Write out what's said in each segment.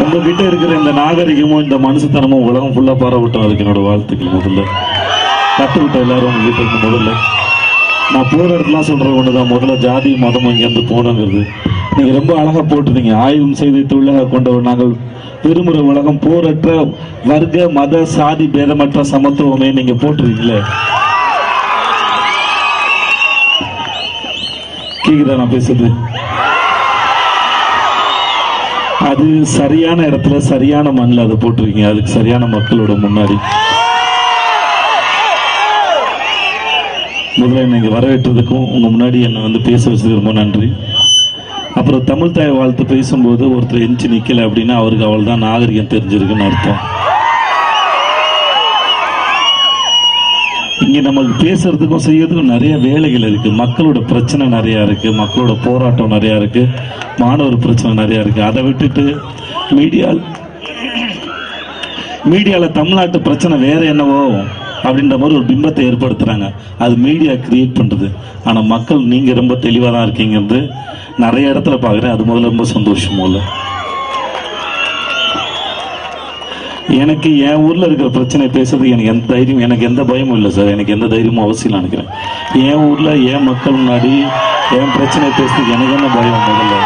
உங்ககிட்ட இருக்கிற இந்த நாகரிகமும் இந்த மனுஷத்தனமும் உலகம் ஃபுல்லா பாராட்டணும் அதுக்கு என்னோட வாழ்த்துக்கள் முதல்ல கத்துக்கிட்ட எல்லாரும் உங்ககிட்ட இருந்து முதல்ல நான் போற இடத்துலாம் சொல்றது ஒண்ணுதான் முதல்ல ஜாதி மதம் இங்கிருந்து போனங்கிறது நீங்க ரொம்ப அழகா போட்டுருந்தீங்க ஆய்வும் செய்து தொழிலாக கொண்டவர் நாங்கள் விரும்புகிற உலகம் போரற்ற வர்க்க மத சாதி பேதமற்ற சமத்துவமே நீங்க போட்டுருக்கீங்களே கேக்குதா நான் பேசுறது அது சரியான இடத்துல சரியான மண்ணில் அதை போட்டிருக்கீங்க அதுக்கு சரியான மக்களோட முன்னாடி முதல்ல என்னை இங்க வரவேற்றதுக்கும் உங்க முன்னாடி என்னை வந்து பேச வச்சதுக்கு ரொம்ப நன்றி அப்புறம் தமிழ் தாய் வாழ்த்து பேசும்போது ஒருத்தர் எஞ்சி நிக்கல அப்படின்னா அவருக்கு அவள் தான் நாகரிகம் தெரிஞ்சிருக்குன்னு அர்த்தம் இங்க நமக்கு பேசுறதுக்கும் செய்யறதுக்கும் நிறைய வேலைகள் இருக்கு மக்களோட பிரச்சனை நிறைய இருக்கு மக்களோட போராட்டம் நிறைய இருக்கு மாணவர் பிரச்சனை நிறைய இருக்கு அதை விட்டுட்டு மீடியா மீடியால தமிழ்நாட்டு பிரச்சனை வேற என்னவோ அப்படின்ற மாதிரி ஒரு பிம்பத்தை ஏற்படுத்துறாங்க அது மீடியா கிரியேட் பண்றது ஆனா மக்கள் நீங்க ரொம்ப தெளிவா தான் இருக்கீங்கிறது நிறைய இடத்துல பாக்குறேன் அது முதல்ல ரொம்ப சந்தோஷமும் இல்லை எனக்கு என் ஊர்ல இருக்கிற பிரச்சனை பேசுறதுக்கு எனக்கு எந்த தைரியம் எனக்கு எந்த பயமும் இல்லை சார் எனக்கு எந்த தைரியமும் அவசியம் நினைக்கிறேன் என் ஊர்ல என் மக்கள் முன்னாடி என் பிரச்சனை பேசுறதுக்கு எனக்கு என்ன பயம் முதல்ல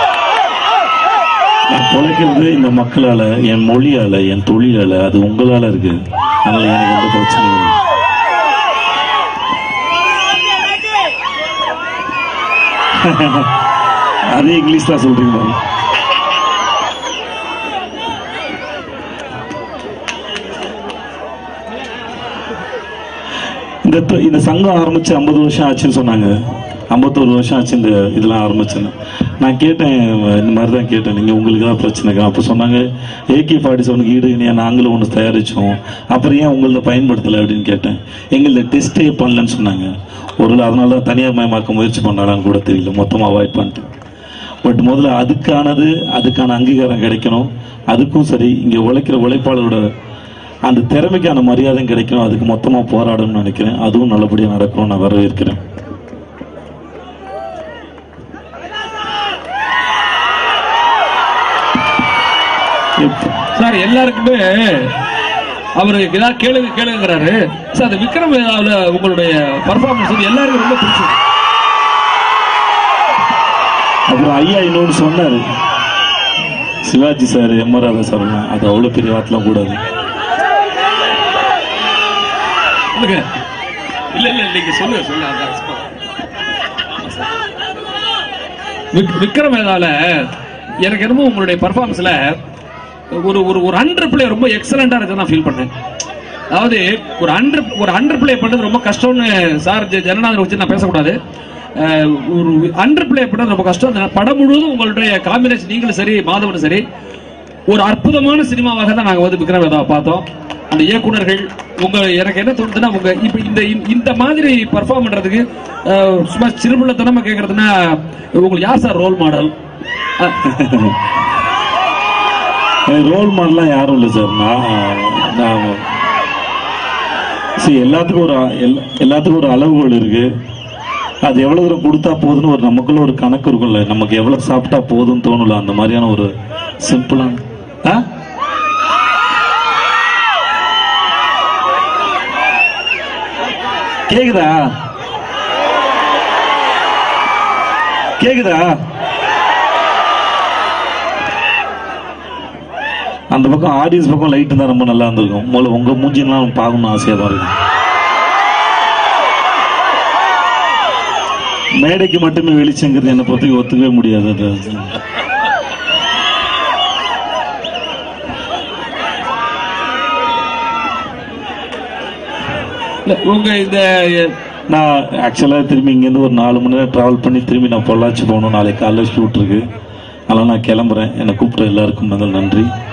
நான் பொழைக்கிறது இந்த மக்களால என் மொழியால என் தொழிலால அது உங்களால இருக்கு அதனால எனக்கு எந்த பிரச்சனையும் இல்லை அதே இங்கிலீஷ் தான் சொல்றீங்க பாருங்க. இந்த த- இந்த சங்கம் ஆரம்பிச்சு ஐம்பது வருஷம் ஆச்சுன்னு சொன்னாங்க ஐம்பத்தோரு வருஷம் ஆச்சு இந்த இதெல்லாம் ஆரம்பிச்சுன்னு நான் கேட்டேன் இந்த மாதிரி தான் கேட்டேன் நீங்கள் உங்களுக்கு தான் பிரச்சனைக்கா அப்போ சொன்னாங்க ஏகே ஃபார்ட்டி செவனுக்கு ஈடு இணையா நாங்களும் ஒன்று தயாரித்தோம் அப்புறம் ஏன் உங்களத பயன்படுத்தலை அப்படின்னு கேட்டேன் எங்களது டெஸ்ட்டே பண்ணலன்னு சொன்னாங்க ஒரு அதனால தான் தனியார் மயமாக்க முயற்சி பண்ணாலான்னு கூட தெரியல மொத்தமாக அவாய்ட் பண்ணிட்டு பட் முதல்ல அதுக்கானது அதுக்கான அங்கீகாரம் கிடைக்கணும் அதுக்கும் சரி இங்கே உழைக்கிற உழைப்பாளரோட அந்த திறமைக்கான மரியாதையும் கிடைக்கணும் அதுக்கு மொத்தமாக போராடணும்னு நினைக்கிறேன் அதுவும் நல்லபடியாக நடக்கும் நான் வரவேற்கிறேன் இப்ப- சார் எல்லாருக்குமே அவரு ஏதாவது கேளுங்க கேளுங்கிறாரு சார் அந்த விக்ரம் வேதாவுல உங்களுடைய பர்ஃபார்மன்ஸ் வந்து எல்லாருக்கும் ரொம்ப பிடிச்சது அப்புறம் ஐயா இன்னொன்று சொன்னாரு Sivaji sir M R Radha sir அது அவ்வளோ பெரிய வார்த்தைலாம் கூடாது சொல்லுங்க இல்ல இல்ல நீங்க சொல்லுங்க சொல்லுங்க அதான் சும்மா. விக்- விக்ரம் வேதால எனக்கு என்னமோ உங்களுடைய பர்ஃபார்மன்ஸ்ல ஒரு ஒரு ஒரு அண்டர் பிளே ரொம்ப எக்ஸலண்டா இருக்கு நான் ஃபீல் பண்ணேன் அதாவது ஒரு அண்டர் ஒரு அண்டர் பிளே பண்றது ரொம்ப கஷ்டம்னு சார் ஜெ- ஜனநாதன் வச்சு நான் பேசக்கூடாது அஹ், ஒரு அண்டர் பிளே பண்றது ரொம்ப கஷ்டம் அந்த படம் முழுவதும் உங்களுடைய காம்பினேஷன் நீங்களும் சரி மாதவனும் சரி ஒரு அற்புதமான சினிமாவாக தான் நாங்க வந்து விக்ரம் வேதாவை பார்த்தோம் அந்த இயக்குனர்கள் உங்க எனக்கு என்ன தோணுதுன்னா உங்க இப்ப இந்த இந்த மாதிரி பர்ஃபார்ம் பண்றதுக்கு அஹ், சும்மா சிறுபுள்ளத்தனமா கேக்குறதுன்னா உங்களுக்கு யார் சார் ரோல் மாடல் ரோல் மாடலாம் யாரும் இல்லை சார் நான் நான் சரி எல்லாத்துக்கும் ஒரு அ- எல்லா- எல்லாத்துக்கும் ஒரு அளவுகோல் இருக்கு அது எவ்வளவு தூரம் கொடுத்தா போதுன்னு ஒரு நமக்குள்ள ஒரு கணக்கு இருக்கும்ல நமக்கு எவ்வளவு சாப்பிட்டா போதும்னு தோணுல அந்த மாதிரியான ஒரு சிம்பிளான ஆ? கேக்குதா கேக்குதா அந்த பக்கம் ஆடியன்ஸ் பக்கம் லைட் இருந்தா ரொம்ப நல்லா இருந்திருக்கும் முதல்ல உங்க மூஞ்சிலாம் பார்க்கணும்னு ஆசையா தான் இருக்கும் மேடைக்கு மட்டுமே வெளிச்சங்கிறது என்னை பொறுத்தவரைக்கும் ஒத்துக்கவே முடியாது அது இல்ல, உங்க இந்த நான் ஆக்சுவலாக திரும்பி இங்கேருந்து ஒரு நாலு மணி நேரம் ட்ராவல் பண்ணி திரும்பி நான் பொள்ளாச்சி போகணும் நாளைக்கு காலைல ஷூட் இருக்கு அதனால் நான் கிளம்புறேன் என்னை கூப்பிட்ட எல்லாருக்கும் முதல் நன்றி